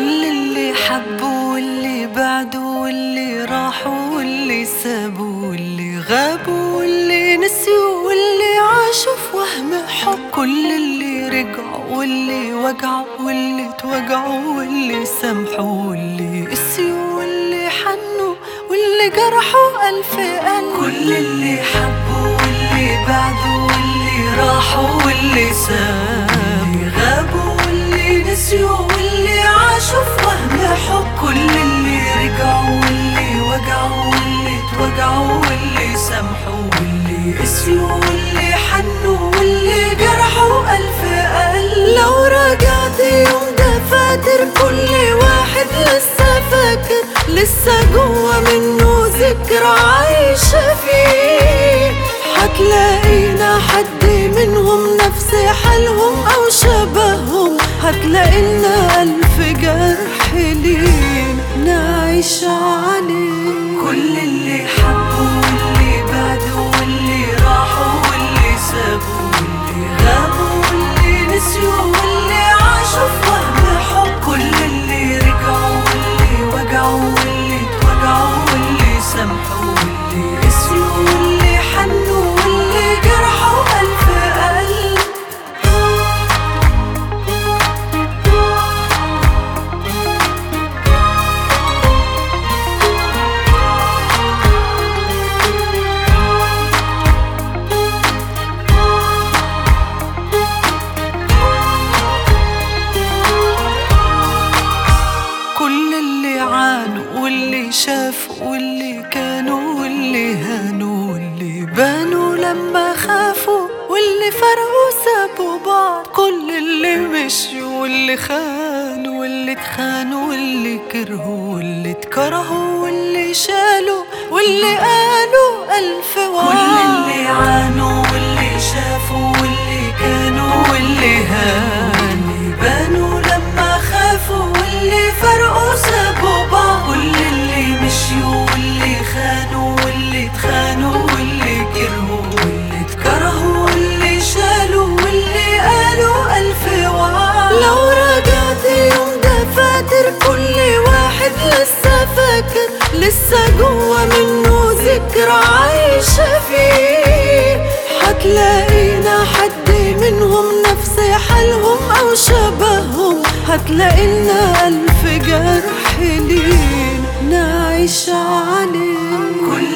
كل اللي حبوا واللي بعدوا واللي راحوا واللي سابوا واللي غابوا واللي نسيوا واللي عاشوا في وهم حب كل اللي رجعوا واللي وجعوا واللي توجعوا واللي سامحوا واللي قسيوا واللي حنوا واللي جرحوا ألف قلب كل اللي حبوا واللي بعدوا واللي راحوا واللي سابوا واللي غابوا واللي نسيوا واللي عاشوا في وهم حب كل اللي رجعوا واللي وجعوا واللي توجعوا واللي سامحوا واللي قسيوا واللي حنوا واللي جرحوا ألف قلب لو رجعت يوم دفاتر كل واحد لسه فاكر لسه جوا منه ذكرى عايشة فيه هتلاقينا حد منهم نفس حالهم أو شبههم هتلاقينا ألف جرح لينا نعيش عليه كل اللي حبوا واللي بعدوا واللي راحوا واللي سابوا واللي غابوا واللي نسيوا واللي عاشوا في وهم حب كل اللي رجعوا واللي وجعوا واللي توجعوا واللي سامحوا واللي قسيوا واللي حنوا واللي جرحوا ألف قلب كل اللي عانوا واللي شافوا واللي كانوا واللي هانوا واللي بانوا لما خافوا واللي فرقوا سابوا بعض كل اللي مشوا واللي خانوا واللي اتخانوا واللي كرهوا واللي اتكرهوا واللي شالوا واللي قالوا ألف وعد كل اللي عانوا واللي شافوا واللي كانوا واللي هانوا واللي بانوا لما خافوا واللي فرقوا سابوا بعض كل اللي مشيوا واللي خانوا واللي اتخانوا واللي كرهوا واللي اتكرهوا واللي شالوا واللي قالوا ألف وعد لو رجعت يوم دفاتر كل واحد لسه فاكر لسه جوا منه ذكرى عايشة فيه هتلاقينا حد منهم نفس حالهم أو شبههم هتلاقينا ألف جرح لينا نعيش عليه كل